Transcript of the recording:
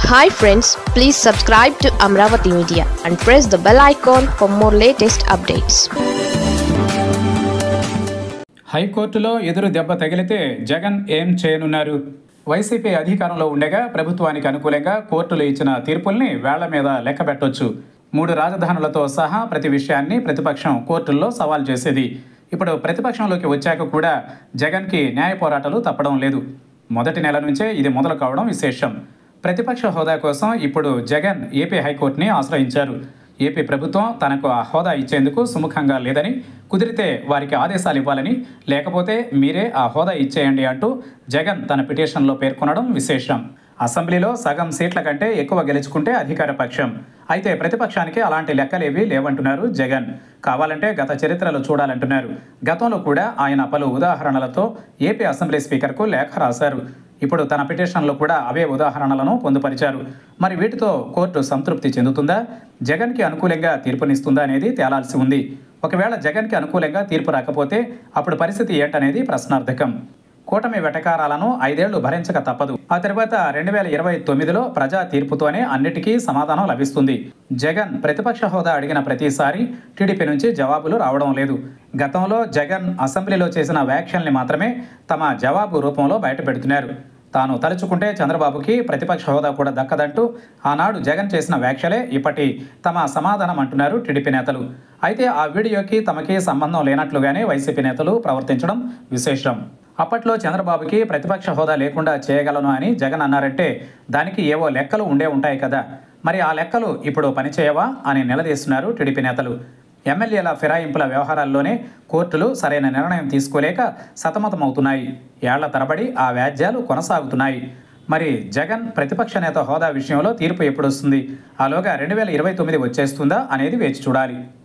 hi friends please subscribe to Amaravati media and press the bell icon for more latest updates హైకోర్టులో ఎదురు దెబ్బ తగిలితే జగన్ ఏం చేయనున్నారు వైసీపీ అధికారంలో ఉండగా ప్రభుత్వానికి అనుకూలంగా కోర్టులు ఇచ్చిన తీర్పుల్ని వేళ్ల మీద లెక్క పెట్టొచ్చు మూడు రాజధానులతో సహా ప్రతి విషయాన్ని ప్రతిపక్షం కోర్టుల్లో సవాల్ చేసేది ఇప్పుడు ప్రతిపక్షంలోకి వచ్చాక కూడా జగన్కి న్యాయ పోరాటాలు తప్పడం లేదు మొదటి నెల నుంచే ఇది మొదలు కావడం విశేషం ప్రతిపక్ష హోదా కోసం ఇప్పుడు జగన్ ఏపీ హైకోర్టుని ఆశ్రయించారు ఏపీ ప్రభుత్వం తనకు ఆ హోదా ఇచ్చేందుకు సుముఖంగా లేదని కుదిరితే వారికి ఆదేశాలు ఇవ్వాలని లేకపోతే మీరే ఆ హోదా ఇచ్చేయండి అంటూ జగన్ తన పిటిషన్లో పేర్కొనడం విశేషం అసెంబ్లీలో సగం సీట్ల కంటే ఎక్కువ గెలుచుకుంటే అధికార పక్షం అయితే ప్రతిపక్షానికి అలాంటి లెక్కలేవి లేవంటున్నారు జగన్ కావాలంటే గత చరిత్రలో చూడాలంటున్నారు గతంలో కూడా ఆయన పలు ఉదాహరణలతో ఏపీ అసెంబ్లీ స్పీకర్కు లేఖ రాశారు ఇప్పుడు తన పిటిషన్లో కూడా అవే ఉదాహరణలను పొందుపరిచారు మరి వీటితో కోర్టు సంతృప్తి చెందుతుందా జగన్కి అనుకూలంగా తీర్పునిస్తుందా అనేది తేలాల్సి ఉంది ఒకవేళ జగన్కి అనుకూలంగా తీర్పు రాకపోతే అప్పుడు పరిస్థితి ఏంటనేది ప్రశ్నార్థకం కూటమి వెటకారాలను ఐదేళ్లు భరించక తప్పదు ఆ తర్వాత రెండు వేల ఇరవై తొమ్మిదిలో ప్రజా తీర్పుతోనే అన్నిటికీ సమాధానం లభిస్తుంది జగన్ ప్రతిపక్ష హోదా అడిగిన ప్రతిసారి టీడీపీ నుంచి జవాబులు రావడం లేదు గతంలో జగన్ అసెంబ్లీలో చేసిన వ్యాఖ్యల్ని మాత్రమే తమ జవాబు రూపంలో బయటపెడుతున్నారు తాను తలుచుకుంటే చంద్రబాబుకి ప్రతిపక్ష హోదా కూడా దక్కదంటూ ఆనాడు జగన్ చేసిన వ్యాఖ్యలే ఇప్పటి తమ సమాధానం అంటున్నారు టీడీపీ నేతలు అయితే ఆ వీడియోకి తమకి సంబంధం లేనట్లుగానే వైసీపీ నేతలు ప్రవర్తించడం విశేషం అప్పట్లో చంద్రబాబుకి ప్రతిపక్ష హోదా లేకుండా చేయగలను అని జగన్ అన్నారంటే దానికి ఏవో లెక్కలు ఉండే ఉంటాయి కదా మరి ఆ లెక్కలు ఇప్పుడు పనిచేయవా అని నిలదీస్తున్నారు టీడీపీ నేతలు ఎమ్మెల్యేల ఫిరాయింపుల వ్యవహారాల్లోనే కోర్టులు సరైన నిర్ణయం తీసుకోలేక సతమతమవుతున్నాయి ఏళ్ల తరబడి ఆ వ్యాజ్యాలు కొనసాగుతున్నాయి మరి జగన్ ప్రతిపక్ష నేత హోదా విషయంలో తీర్పు ఎప్పుడు వస్తుంది ఆలోగా రెండు వేల ఇరవై తొమ్మిది వచ్చేస్తుందా అనేది వేచి చూడాలి